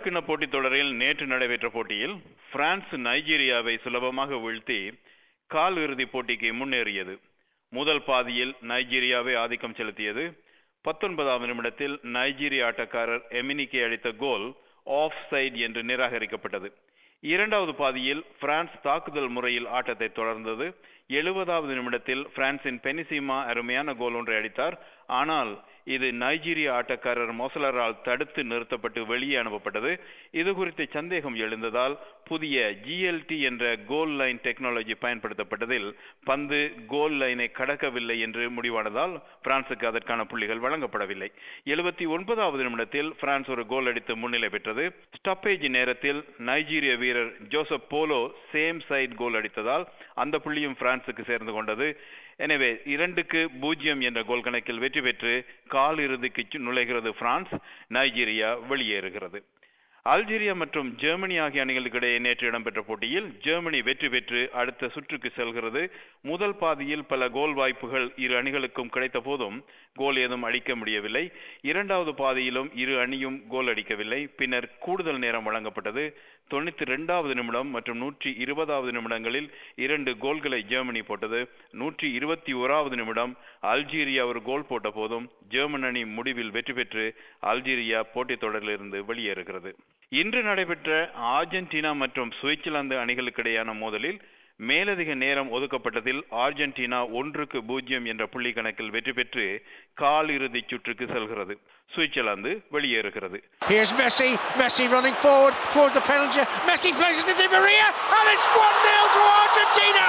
உலகக்கிண்ண போட்டித் தொடரில் நேற்று நடைபெற்ற போட்டியில் பிரான்ஸ் நைஜீரியாவை சுலபமாக வீழ்த்தி கால் இறுதிப் போட்டிக்கு முன்னேறியது முதல் பாதியில் நைஜீரியாவை ஆதிக்கம் செலுத்தியது பத்தொன்பதாம் நிமிடத்தில் நைஜீரிய ஆட்டக்காரர் எமினிக்கே அளித்த கோல் ஆஃப் சைட் என்று நிராகரிக்கப்பட்டது இரண்டாவது பாதியில் பிரான்ஸ் தாக்குதல் முறையில் ஆட்டத்தை தொடர்ந்தது எழுபதாவது நிமிடத்தில் பிரான்சின் பெனிசிமா அருமையான கோல் ஒன்றை அடித்தார் ஆனால் இது நைஜீரிய ஆட்டக்காரர் மொசலரால் தடுத்து நிறுத்தப்பட்டு வெளியே அனுப்பப்பட்டது இது குறித்து சந்தேகம் எழுந்ததால் புதிய ஜிஎல்டி என்ற கோல் லைன் டெக்னாலஜி பயன்படுத்தப்பட்டதில் பந்து கோல் லைனை கடக்கவில்லை என்று முடிவானதால் பிரான்சுக்கு அதற்கான புள்ளிகள் வழங்கப்படவில்லை எழுபத்தி ஒன்பதாவது நிமிடத்தில் பிரான்ஸ் ஒரு கோல் அடித்து முன்னிலை பெற்றது ஸ்டப்பேஜ் நேரத்தில் நைஜீரிய வீரர் ஜோசப் போலோ சேம் சைட் கோல் அடித்ததால் அந்த புள்ளியும் பிரான்சுக்கு சேர்ந்து கொண்டது எனவே இரண்டுக்கு பூஜ்ஜியம் என்ற கோல் கணக்கில் வெற்றி பெற்று கால் இறுதிக்கு நுழைகிறது பிரான்ஸ் நைஜீரியா வெளியேறுகிறது அல்ஜீரியா மற்றும் ஜெர்மனி ஆகிய அணிகளுக்கு இடையே நேற்று இடம்பெற்ற போட்டியில் ஜெர்மனி வெற்றி பெற்று அடுத்த சுற்றுக்கு செல்கிறது முதல் பாதியில் பல கோல் வாய்ப்புகள் இரு அணிகளுக்கும் கிடைத்த போதும் கோல் ஏதும் அடிக்க முடியவில்லை இரண்டாவது பாதியிலும் இரு அணியும் கோல் அடிக்கவில்லை பின்னர் கூடுதல் நேரம் வழங்கப்பட்டது தொண்ணூத்தி இரண்டாவது நிமிடம் மற்றும் நூற்றி இருபதாவது நிமிடங்களில் இரண்டு கோல்களை ஜெர்மனி போட்டது நூற்றி இருபத்தி ஓராவது நிமிடம் அல்ஜீரியா ஒரு கோல் போட்ட போதும் ஜெர்மன் அணி முடிவில் வெற்றி பெற்று அல்ஜீரியா போட்டித் தொடரிலிருந்து வெளியேறுகிறது இன்று நடைபெற்ற ஆர்ஜென்டினா மற்றும் சுவிட்சர்லாந்து அணிகளுக்கிடையான மோதலில் மேலதிக நேரம் ஒதுக்கப்பட்டதில் ஆர்ஜென்டினா ஒன்றுக்கு பூஜ்ஜியம் என்ற புள்ளி கணக்கில் வெற்றி பெற்று கால் இறுதி சுற்றுக்கு செல்கிறது சுவிட்சர்லாந்து வெளியேறுகிறது Here's Messi. Messi running forward toward the penalty. Messi plays it to Di Maria, and it's 1 0 to Argentina.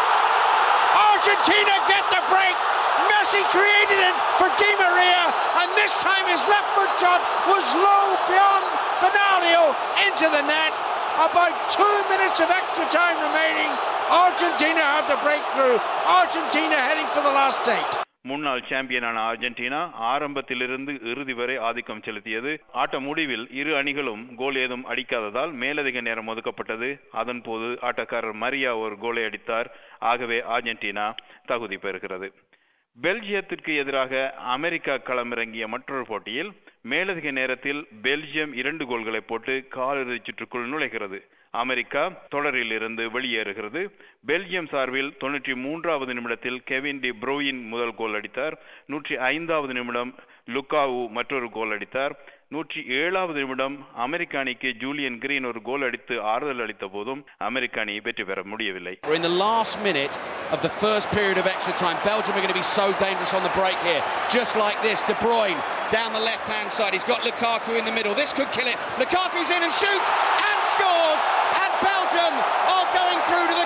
Argentina get the break. Messi created it for Di Maria, and this time his left foot shot was low beyond Benaglio into the net. About two minutes of extra time remaining. Argentina have the breakthrough. Argentina heading for the last eight. முன்னாள் சாம்பியனான Argentina ஆரம்பத்திலிருந்து இறுதி வரை ஆதிக்கம் செலுத்தியது ஆட்ட முடிவில் இரு அணிகளும் கோல் ஏதும் அடிக்காததால் மேலதிக நேரம் ஒதுக்கப்பட்டது அதன் போது ஆட்டக்காரர் மரியா ஒரு கோலை அடித்தார் ஆகவே அர்ஜென்டினா தகுதி பெறுகிறது பெல்ஜியத்திற்கு எதிராக அமெரிக்கா களமிறங்கிய மற்றொரு போட்டியில் மேலதிக நேரத்தில் பெல்ஜியம் இரண்டு கோல்களை போட்டு காலிறுதி சுற்றுக்குள் நுழைகிறது அமெரிக்கா தொடரில் இருந்து வெளியேறுகிறது பெல்ஜியம் சார்பில் தொன்னூற்றி மூன்றாவது நிமிடத்தில் கெவின் டி ப்ரோயின் முதல் கோல் அடித்தார் நூற்றி ஐந்தாவது நிமிடம் லுக்காவு மற்றொரு கோல் அடித்தார் நூற்றி ஏழாவது நிமிடம் அமெரிக்க அணிக்கு ஜூலியன் கிரீன் ஒரு கோல் அடித்து ஆறுதல் அளித்த போதும் அமெரிக்க அணி வெற்றி பெற முடியவில்லை We're in the last minute of the first period of extra time. Belgium are going to be so dangerous on the break here. Just like this, De Bruyne down the left-hand side. He's got Lukaku in the middle. This could kill it. Lukaku's in and shoots and scores. And Belgium are going through to the